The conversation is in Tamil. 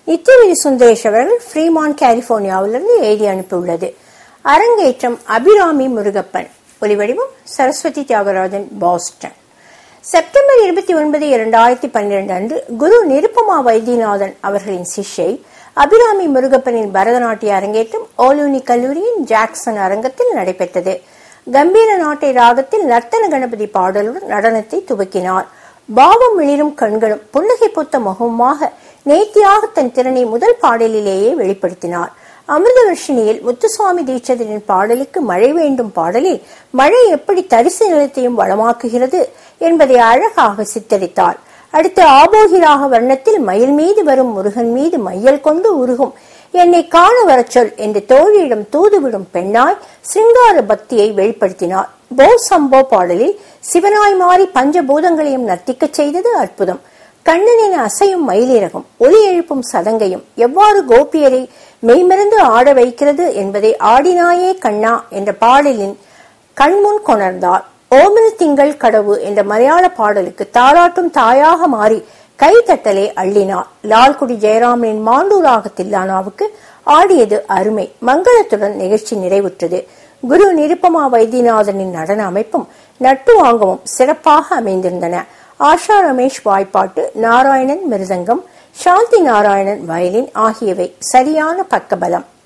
நித்யவதி சுந்தரேஷ் அவர்கள் ஃப்ரீமான் கலிபோர்னியாவிலிருந்து எழுதி அனுப்பியுள்ளது அரங்கேற்றம் அபிராமி முருகப்பன் ஒலிவடிவம் சரஸ்வதி தியாகராஜன் பாஸ்டன் செப்டம்பர் இருபத்தி ஒன்பது இரண்டாயிரத்தி பன்னிரண்டு அன்று குரு நிருப்பமா வைத்தியநாதன் அவர்களின் சிஷ்யை அபிராமி முருகப்பனின் பரதநாட்டிய அரங்கேற்றம் ஓலூனி கல்லூரியின் ஜாக்சன் அரங்கத்தில் நடைபெற்றது கம்பீர நாட்டை ராகத்தில் நர்த்தன கணபதி பாடலுடன் நடனத்தை துவக்கினார் பாவம் மிளிரும் கண்களும் புன்னகை பூத்த முகமுமாக நேர்த்தியாக தன் திறனை முதல் பாடலிலேயே வெளிப்படுத்தினார் அமிர்தவர்ஷினியில் முத்துசுவாமி தீட்சதரின் பாடலுக்கு மழை வேண்டும் பாடலில் மழை எப்படி தரிசு நிலத்தையும் வளமாக்குகிறது என்பதை அழகாக சித்தரித்தார் அடுத்து ஆபோகிராக வர்ணத்தில் மயில் மீது வரும் முருகன் மீது மையல் கொண்டு உருகும் என்னை காண வரச் சொல் என்று தோழியிடம் தூதுவிடும் பெண்ணாய் சிங்கார பக்தியை வெளிப்படுத்தினார் போ சம்போ பாடலில் சிவனாய் மாறி பஞ்சபூதங்களையும் நர்த்திக்கச் செய்தது அற்புதம் கண்ணனின் அசையும் மயிலிறகும் ஒலி எழுப்பும் சதங்கையும் எவ்வாறு கோபியரை மெய்மறந்து ஆட வைக்கிறது என்பதை ஆடினாயே கண்ணா என்ற பாடலின் கண்முன் கொணர்ந்தார் ஓமில் திங்கள் கடவு என்ற மலையாள பாடலுக்கு தாளாட்டும் தாயாக மாறி கைத்தட்டலை அள்ளினார் லால்குடி ஜெயராமனின் மாண்டூராக தில்லானாவுக்கு ஆடியது அருமை மங்களத்துடன் நிகழ்ச்சி நிறைவுற்றது குரு நிருப்பமா வைத்தியநாதனின் நடன அமைப்பும் நட்டு வாங்கவும் சிறப்பாக அமைந்திருந்தன ஆஷா ரமேஷ் வாய்ப்பாட்டு நாராயணன் மிருதங்கம் சாந்தி நாராயணன் வயலின் ஆகியவை சரியான பக்கபலம்